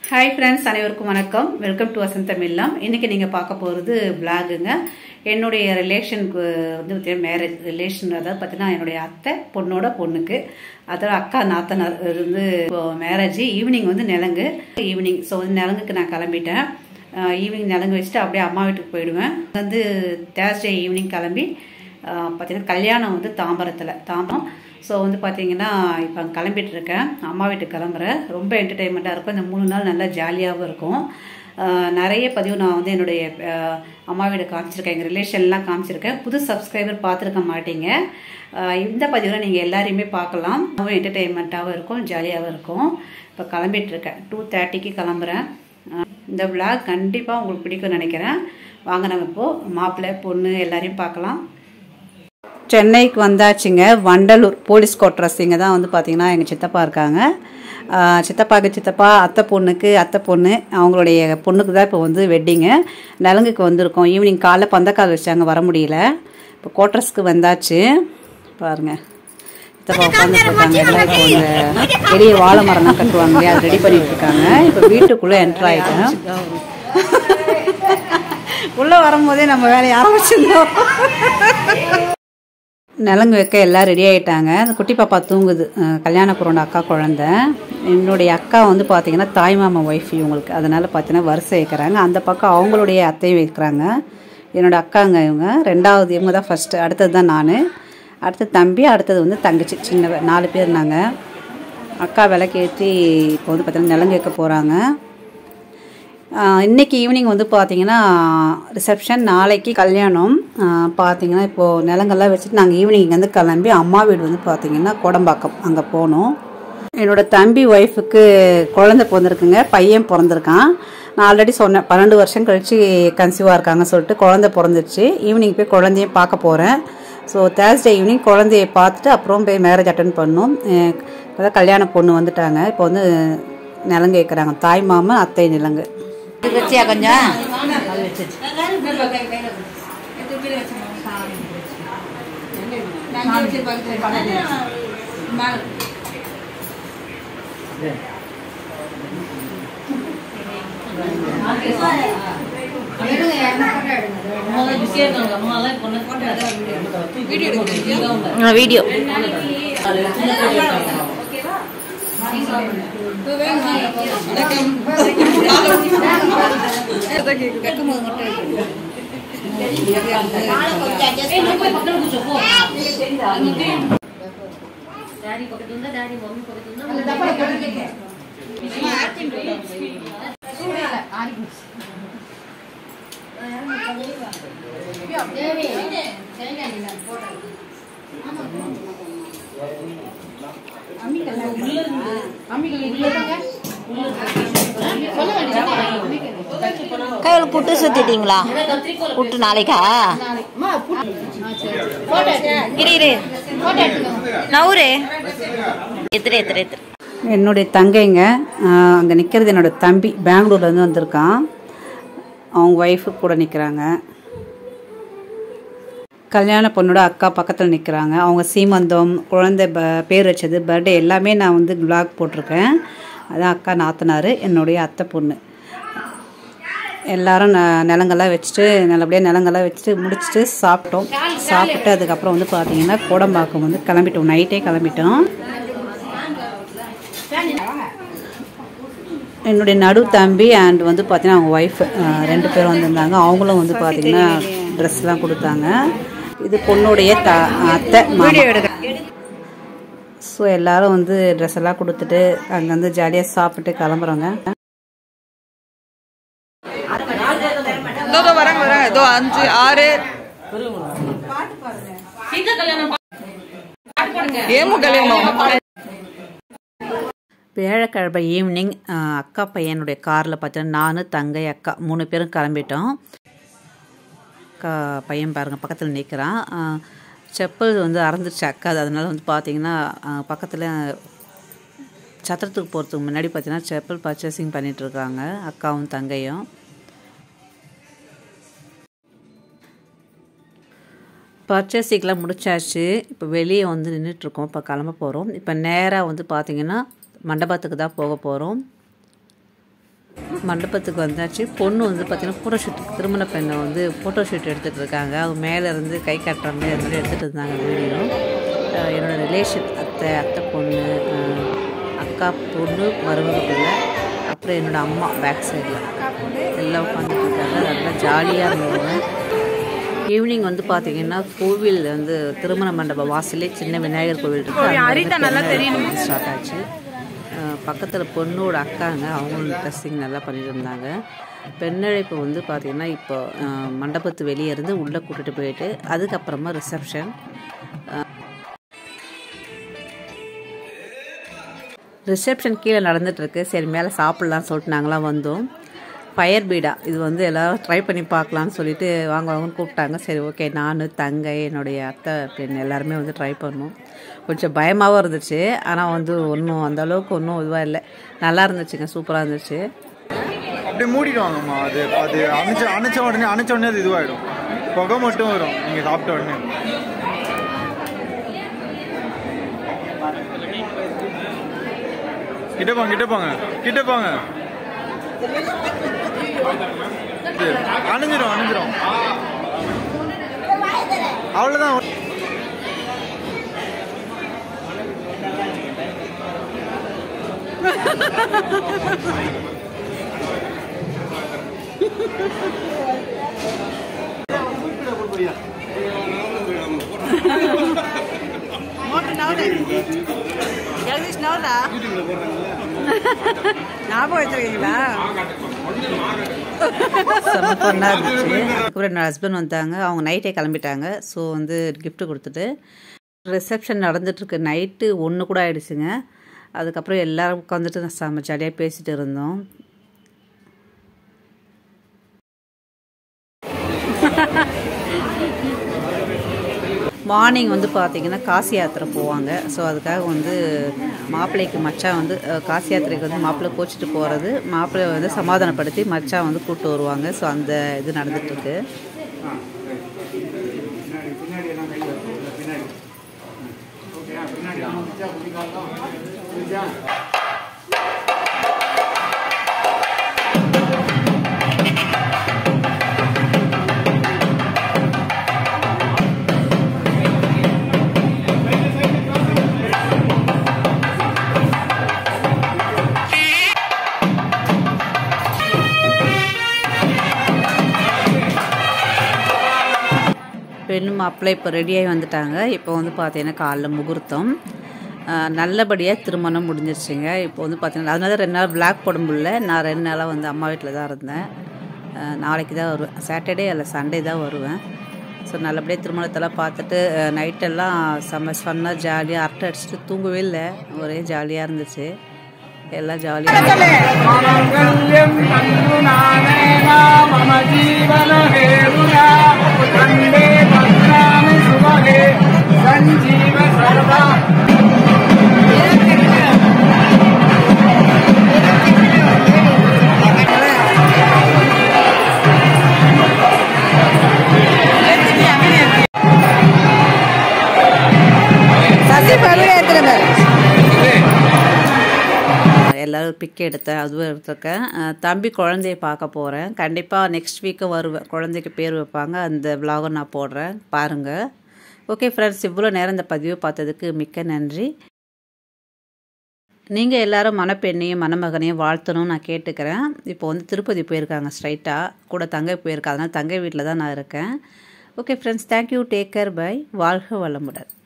hi friends அனைவருக்கும் வணக்கம் welcome to வசந்தம் இல்லம் இன்னைக்கு நீங்கள் பார்க்க போகிறது பிளாகுங்க என்னுடைய ரிலேஷனுக்கு வந்து மேரேஜ் ரிலேஷன் அதாவது பார்த்தீங்கன்னா என்னுடைய அத்தை பொண்ணோட பொண்ணுக்கு அதாவது அக்கா நாத்தனார் இது வந்து மேரேஜ் ஈவினிங் வந்து நிலங்கு ஈவினிங் ஸோ வந்து நிலங்குக்கு நான் கிளம்பிட்டேன் ஈவினிங் நிலங்கு வச்சுட்டு அப்படியே அம்மா வீட்டுக்கு போயிடுவேன் வந்து தேர்ஸ்டே ஈவினிங் கிளம்பி பார்த்தீங்கன்னா கல்யாணம் வந்து தாம்பரத்தில் தாம்பரம் ஸோ வந்து பார்த்தீங்கன்னா இப்போ கிளம்பிட்டு இருக்கேன் அம்மா வீட்டுக்கு கிளம்புறேன் ரொம்ப என்டர்டெயின்மெண்ட்டாக இருக்கும் இந்த மூணு நாள் நல்லா ஜாலியாகவும் இருக்கும் நிறைய பதிவு நான் வந்து என்னுடைய அம்மா வீடு காமிச்சிருக்கேன் எங்கள் ரிலேஷன்லாம் காமிச்சிருக்கேன் புது சப்ஸ்கிரைபர் பார்த்துருக்க மாட்டீங்க இந்த பதிவில் நீங்கள் எல்லாரையுமே பார்க்கலாம் ரொம்ப என்டர்டெயின்மெண்ட்டாகவும் இருக்கும் ஜாலியாகவும் இருக்கும் இப்போ கிளம்பிட்டு இருக்கேன் டூ தேர்ட்டிக்கு கிளம்புறேன் இந்த விழாக் கண்டிப்பாக உங்களுக்கு பிடிக்கும்னு நினைக்கிறேன் வாங்க நம்ம இப்போது மாப்பிள்ளை பொண்ணு எல்லாரையும் பார்க்கலாம் சென்னைக்கு வந்தாச்சுங்க வண்டலூர் போலீஸ் குவார்ட்டர்ஸ் இங்கே தான் வந்து பார்த்திங்கன்னா எங்கள் சித்தப்பா இருக்காங்க சித்தப்பாக்கு சித்தப்பா அத்தை பொண்ணுக்கு அத்தை பொண்ணு அவங்களுடைய பொண்ணுக்கு தான் இப்போ வந்து வெட்டிங்கு நலங்குக்கு வந்திருக்கோம் ஈவினிங் காலைல பந்தக்கால் வச்சாங்க வர முடியல இப்போ குவார்ட்டர்ஸ்க்கு வந்தாச்சு பாருங்க சித்தப்பா உட்காந்துருக்காங்க எல்லாம் இப்போ இந்த பெரிய வாழை மரம்லாம் கட்டுவாங்க இல்லையா அது ரெடி பண்ணிட்டு இருக்காங்க இப்போ வீட்டுக்குள்ளே என்ட்ரு ஆகிட்டேன் உள்ளே வரும்போதே நம்ம வேலையை ஆரம்பிச்சிருந்தோம் நலங்கு வைக்க எல்லாம் ரெடி ஆகிட்டாங்க அந்த குட்டி பாப்பா தூங்குது கல்யாண குரோண்ட அக்கா குழந்த என்னுடைய அக்கா வந்து பார்த்தீங்கன்னா தாய் மாமா ஒய்ஃப் இவங்களுக்கு அதனால் பார்த்தீங்கன்னா வரிசை வைக்கிறாங்க அந்த பக்கம் அவங்களுடைய அத்தையும் வைக்கிறாங்க என்னோட அக்காங்க இவங்க ரெண்டாவது இவங்க தான் ஃபஸ்ட்டு அடுத்தது தான் நான் அடுத்தது தம்பி அடுத்தது வந்து தங்கச்சி சின்ன நாலு பேர் நாங்கள் அக்கா விளக்கேற்றி இப்போ வந்து பார்த்தீங்கன்னா நிலங்கு வைக்க போகிறாங்க இன்றைக்கி ஈவினிங் வந்து பார்த்தீங்கன்னா ரிசப்ஷன் நாளைக்கு கல்யாணம் பார்த்தீங்கன்னா இப்போது நிலங்கள்லாம் வச்சுட்டு நாங்கள் ஈவினிங் இங்கேருந்து கிளம்பி அம்மா வீடு வந்து பார்த்தீங்கன்னா கோடம்பாக்கம் அங்கே போனோம் என்னோட தம்பி ஒய்ஃபுக்கு குழந்தை பிறந்திருக்குங்க பையன் பிறந்திருக்கான் நான் ஆல்ரெடி சொன்னேன் பன்னெண்டு வருஷம் கழித்து கன்சீவாக இருக்காங்க சொல்லிட்டு குழந்தை பிறந்துருச்சு ஈவினிங் போய் குழந்தையும் பார்க்க போகிறேன் ஸோ தேர்ஸ்டே ஈவினிங் குழந்தைய பார்த்துட்டு அப்புறம் போய் மேரேஜ் அட்டன் பண்ணோம் இப்போ கல்யாண பொண்ணு வந்துட்டாங்க இப்போ வந்து நிலங்கு வைக்கிறாங்க தாய் மாமன் அத்தை நிலங்கு இது வச்சியா கொஞ்சம் வீடியோ கையில் புட்டு சுத்திட்டீங்களா புட்டு நாளைக்கா இரு இரு நவுரு எத்திர எத்திர எத்திர என்னுடைய தங்கைங்க அங்கே நிற்கிறது என்னோட தம்பி பெங்களூர்லேருந்து வந்திருக்கான் அவங்க ஒய்ஃபு கூட நிற்கிறாங்க கல்யாண பொண்ணோட அக்கா பக்கத்தில் நிற்கிறாங்க அவங்க சீமந்தம் குழந்தை ப பேர் வச்சது பர்த்டே எல்லாமே நான் வந்து பிளாக் போட்டிருக்கேன் அதான் அக்கா நாத்தனார் என்னுடைய அத்தை பொண்ணு எல்லாரும் ந நிலங்கெல்லாம் வச்சுட்டு நல்லபடியாக நிலங்கெல்லாம் வச்சுட்டு முடிச்சுட்டு சாப்பிட்டோம் சாப்பிட்டு அதுக்கப்புறம் வந்து பார்த்தீங்கன்னா கோடம்பாக்கம் வந்து கிளம்பிட்டோம் நைட்டே கிளம்பிட்டோம் என்னுடைய நடு தம்பி அண்ட் வந்து பார்த்தீங்கன்னா அவங்க ஒய்ஃப் ரெண்டு பேரும் வந்திருந்தாங்க அவங்களும் வந்து பார்த்தீங்கன்னா ட்ரெஸ்லாம் கொடுத்தாங்க இது பொண்ணுடைய த அத்தை ஸோ எல்லாரும் வந்து ட்ரெஸ் எல்லாம் கொடுத்துட்டு அங்கே வந்து ஜாலியாக சாப்பிட்டு கிளம்புறோங்க இதோ வராங்க வராங்க இதோ அஞ்சு ஆறு ஏமோ கல்யாணம் வியாழக்கிழமை ஈவினிங் அக்கா பையனுடைய காரில் பார்த்தீங்கன்னா நான் தங்கை அக்கா மூணு பேரும் கிளம்பிட்டோம் அக்கா பையன் பாருங்கள் பக்கத்தில் நிற்கிறான் செப்பல் வந்து அறந்துருச்சு அக்கா அதனால வந்து பார்த்தீங்கன்னா பக்கத்தில் சத்திரத்துக்கு போகிறதுக்கு முன்னாடி பார்த்தீங்கன்னா செப்பல் பர்ச்சேசிங் பண்ணிகிட்ருக்காங்க அக்காவும் தங்கையும் பர்ச்சேசிங்லாம் முடிச்சாச்சு இப்போ வெளியே வந்து நின்றுட்டுருக்கோம் இப்போ கிளம்ப போகிறோம் இப்போ நேராக வந்து பார்த்திங்கன்னா மண்டபத்துக்கு தான் போக போகிறோம் மண்டபத்துக்கு வந்தாச்சு பொண்ணு வந்து பார்த்திங்கன்னா ஃபோட்டோ ஷூட் திருமண பெண்ணை வந்து ஃபோட்டோ ஷூட் எடுத்துகிட்டு இருக்காங்க அவங்க மேலே இருந்து கை காட்டுற மாதிரி அது மாதிரி எடுத்துகிட்டு இருந்தாங்க வீடியோ அஹ் என்னோட ரிலேஷன் அத்தை அத்தை பொண்ணு அஹ் அக்கா பொண்ணு மருமக பிள்ளை அப்புறம் என்னோட அம்மா பேக் சைடில் எல்லாம் உட்காந்துட்டு இருக்காங்க நல்லா ஜாலியாக இருந்தது ஈவினிங் வந்து பார்த்தீங்கன்னா கோவில் வந்து திருமண மண்டப வாசலே சின்ன விநாயகர் கோவில் இருக்கு ஸ்டார்ட் ஆச்சு பக்கத்தில் பொண்ணோட அக்காங்க அவங்களும் ட்ரெஸ்ஸிங் நல்லா பண்ணிட்டு இருந்தாங்க பெண்ணழைப்பு வந்து பார்த்திங்கன்னா இப்போ அஹ், மண்டபத்து வெளியே இருந்து உள்ளே கூட்டிகிட்டு போயிட்டு அதுக்கப்புறமா ரிசப்ஷன் ரிசப்ஷன் கீழே நடந்துட்டு இருக்கு சரி மேலே சாப்பிட்லான்னு சொல்லிட்டு நாங்களாம் வந்தோம் ஃபயர் பீடா இது வந்து எல்லோரும் ட்ரை பண்ணி பார்க்கலான்னு சொல்லிட்டு வாங்க வாங்கன்னு கூப்பிட்டாங்க சரி ஓகே நான் தங்கை என்னுடைய அத்தை பெண் எல்லாருமே வந்து ட்ரை பண்ணோம் கொஞ்சம் பயமாகவும் இருந்துச்சு ஆனால் வந்து ஒன்றும் அந்த அளவுக்கு ஒன்றும் இதுவாக இல்லை நல்லா இருந்துச்சுங்க சூப்பராக இருந்துச்சு அப்படியே மூடிடுவாங்கம்மா அது அது அணைச்ச அணைச்ச உடனே அணைச்ச உடனே அது இதுவாகிடும் புகை மட்டும் வரும் நீங்கள் சாப்பிட்ட உடனே கிட்ட போங்க கிட்ட போங்க கிட்ட போங்க இது, அணைஞ்சிரும் அணைஞ்சிரும் அவ்வளோதான் ஞாபகம் வச்சிருக்கீங்களா செம்ம ஃபன்னாக இருந்துச்சு அதுக்கப்புறம் என்னோட ஹஸ்பண்ட் வந்தாங்க அவங்க நைட்டே கிளம்பிட்டாங்க ஸோ வந்து gift கொடுத்துட்டு ரிசப்ஷன் நடந்துட்டுருக்கு நைட்டு ஒன்று கூட ஆயிடுச்சுங்க அதுக்கப்புறம் எல்லாரும் உட்காந்துட்டு செம்ம ஜாலியாக பேசிட்டு இருந்தோம் மார்னிங் வந்து பார்த்தீங்கன்னா காசி யாத்திரை போவாங்க ஸோ அதுக்காக வந்து மாப்பிள்ளைக்கு மச்சான் வந்து அஹ், காசி யாத்திரைக்கு வந்து மாப்பிள்ளை கோச்சிட்டு போகிறது மாப்பிள்ளை வந்து சமாதானப்படுத்தி மச்சான் வந்து கூப்பிட்டு வருவாங்க ஸோ அந்த இது நடந்துட்டுருக்கு பெண்ணு மாப்பிள்ளை இப்போ ரெடியாகி வந்துட்டாங்க இப்போ வந்து பார்த்தீங்கன்னா காலைல முகூர்த்தம் ஆஹ் நல்லபடியாக திருமணம் முடிஞ்சிருச்சுங்க இப்போ வந்து பார்த்தீங்கன்னா அதனால ரெண்டு நாள் பிளாக் போட முடியல நான் ரெண்டு நாளாக வந்து அம்மா வீட்டில் தான் இருந்தேன் ஆஹ் நாளைக்கு தான் வருவேன் சாட்டர்டே இல்லை சண்டே தான் வருவேன் ஸோ நல்லபடியாக திருமணத்தெல்லாம் பார்த்துட்டு நைட்டெல்லாம் செம்ம ஃபன்னாக ஜாலியாக அரட்டை அடிச்சுட்டு தூங்கவே இல்லை ஒரே ஜாலியாக இருந்துச்சு எல்லாம் ஜாலியாக माङ्गल्यं तन्नुनानेन मम जीवन हेरुना वन्दे भद्रामि शुभगे सञ्जीव सर्वा சசி பல்லுல ஏத்துறங்க எல்லோரும் பிக் எடுத்தேன் அதுவும் எடுத்திருக்கேன் அஹ் தம்பி குழந்தைய பார்க்க போகிறேன் கண்டிப்பாக நெக்ஸ்ட் வீக்கு வருவேன் குழந்தைக்கு பேர் வைப்பாங்க அந்த விலாகும் நான் போடுறேன் பாருங்கள் ஓகே ஃப்ரெண்ட்ஸ் இவ்வளோ நேரம் இந்த பதிவு பார்த்ததுக்கு மிக்க நன்றி நீங்கள் எல்லாரும் மணப்பெண்ணையும் மணமகனையும் வாழ்த்தணும்னு நான் கேட்டுக்கிறேன் இப்போ வந்து திருப்பதி போயிருக்காங்க ஸ்ட்ரைட்டாக கூட தங்கை போயிருக்கா அதனால் தங்கை வீட்டில் தான் நான் இருக்கேன் okay friends thank you take care bye வாழ்க வளமுடன்